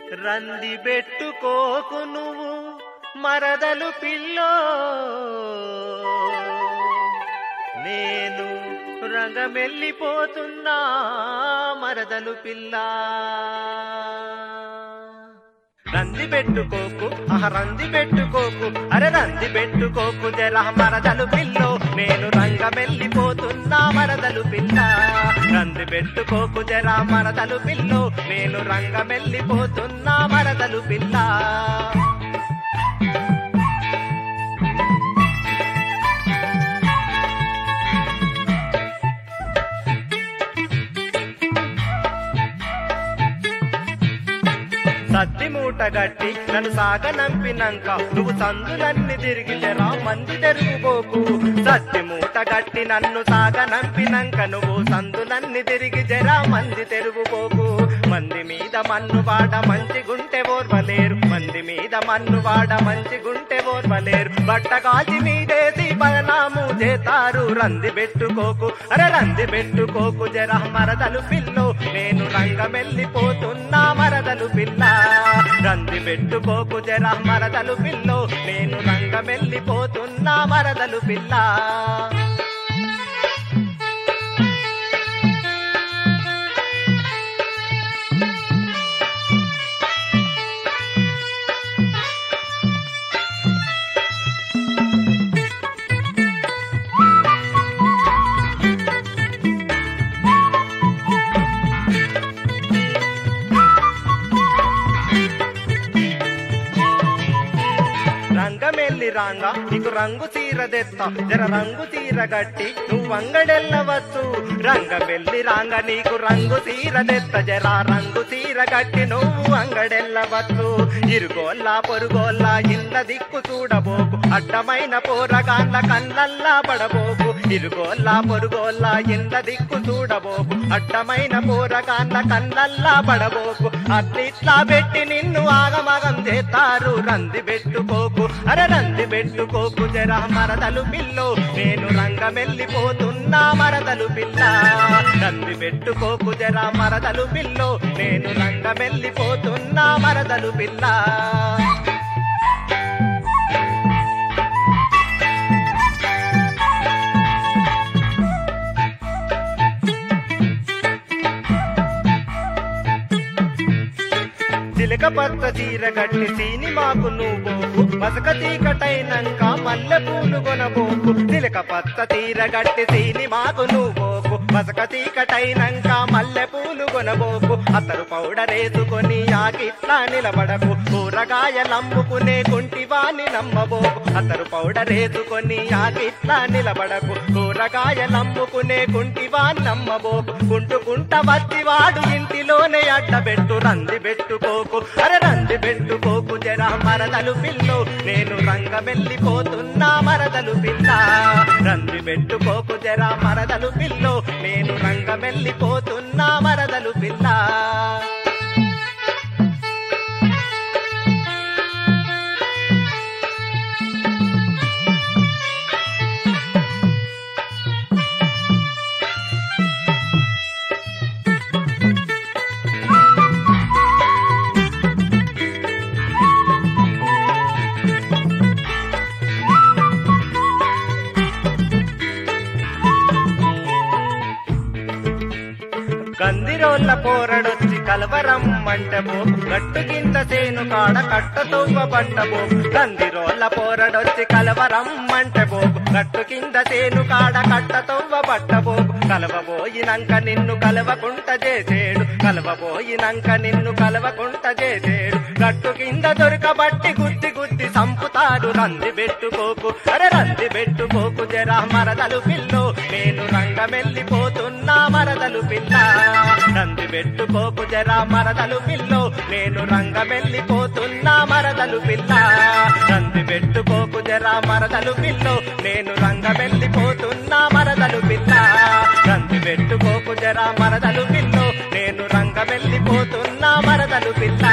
రంది పెట్టుకోకు నువ్వు మరదలు పిల్లో నేను రంగమెల్లిపోతున్నా మరదలు పిల్ల రంది పెట్టుకోకు ఆహ రంది పెట్టుకోకు అరే రంది పెట్టుకోకు జర మరదలు పిల్లో నేను రంగమెల్లిపోతున్నా మరదలు పిల్ల రంది పెట్టుకోకు జర మరదలు పిల్లో నేను రంగమెల్లిపోతున్నా మరదలు పిల్ల సద్ది మూట గట్టి నన్ను సాగనంపినంక నువ్వు సందులన్నీ తిరిగితేరా మంది తెరుగుపోకు సద్ది మూట గట్టి నన్ను సాగనంపినంక నువ్వు సందులన్నీ తిరిగి జరా మంది తెరుగుపోకు మంది మీద మన్ను వాడ మంచిగుంటే ఓర్వలేరు మంది మీద మన్ను వాడ మంచిగుంటే ఓర్వలేరు బట్ట కాల్చి మీదేసి బదనాము చేతారు రంది పెట్టుకోకు అరే రంది పెట్టుకోకు జర మరదలు పిల్లో నేను రంగమెల్లిపోతున్నా మరదలు పిల్ల రంది పెట్టుకోకు జర మరదలు పిల్లో నేను రంగమెల్లిపోతున్నా మరదలు పిల్ల రంగమెల్లి రాంగ నీకు రంగు చీరదెత్త జర రంగు చీర గట్టి నువ్వు అంగడెల్లవచ్చు రంగమెల్లి రాంగ నీకు రంగు చీరదెత్త జర రంగు చీర గట్టి నువ్వు అంగడెల్లవచ్చు ఇరుగోల్లా పొరుగోల్లా ఇంద దిక్కు చూడబోకు అడ్డమైన పోరగాళ్ళ కళ్ళల్లా పడబోకు ఇరుగోల్లా పొరుగోల్లా ఇంద దిక్కు చూడబోకు అడ్డమైన పోరగాళ్ళ కళ్ళల్లా పడబోకు అట్లిట్లా పెట్టి నిన్ను ఆగమగం చేస్తారు రంది పెట్టుకోకు అరే రంది పెట్టుకోకు జర మరదలు పిల్లో నేను రంగమెల్లిపోతున్నా మరదలు పిల్ల రంది పెట్టుకోకు జర మరదలు పిల్లో నేను రంగమెల్లిపోతున్నా మరదలు పిల్ల చిలక పచ్చ చీర కట్టి సినిమాకు నువ్వు మసక చీకటైనంక మల్లె పూలు కొనబోకు చిలక పచ్చ చీర కట్టి సినిమాకు నువ్వు మసక చీకటైనంక మల్లె పూలు కొనబోకు అతరు పౌడర్ వేసుకొని ఆకిట్లా నిలబడకు కూరగాయలమ్ముకునే కుంటివాని నమ్మబోకు అతరు పౌడర్ వేసుకొని ఆకిట్లా నిలబడకు కూరగాయలమ్ముకునే కుంటివాని నమ్మబోకు కుంటుకుంట వత్తివాడు ఇంటిలోనే అడ్డబెట్టు రంది పెట్టుకోకు అరే రంది పెట్టుకోకు జర మరదలు పిల్లు నేను రంగమెల్లిపోతున్నా మరదలు పిల్ల రంది పెట్టుకోకు జర మరదలు పిల్లు నేను రంగమెల్లిపోతున్నా మరదలు పిల్ల కందిరోళ్ళ పోరడొచ్చి కలవరం మంటబో గట్టు కింద సేను కాడ కట్టతోవ పట్టబో కందిరోళ్ళ పోరడొచ్చి కలవరం మంటబో గట్టు కింద సేను కాడ కట్టతోవ పట్టబో కలవబోయినంక నిన్ను కలవకుంట చేసేడు కలవబోయినంక నిన్ను కలవకుంట చేసేడు గట్టు కింద దొరకబట్టి గుద్ది గుద్ది సంపుతారు రంది పెట్టుకోకు అరే రంది పెట్టుకోకు జరా మరదలు పిల్లు నేను రంగమెల్లిపోతున్నా మరదలు పిల్ల నంది పెట్టుకోకు జరా మరదలు పిల్లు నేను రంగమెల్లిపోతున్నా మరదలు పిల్ల నంది పెట్టుకోకు జరా మరదలు పిల్లు నేను రంగమెల్లిపోతున్నా మరదలు పిల్ల నంది పెట్టుకోకు జరా మరదలు పిల్లు నేను రంగమెల్లిపోతున్నా మరదలు పిల్ల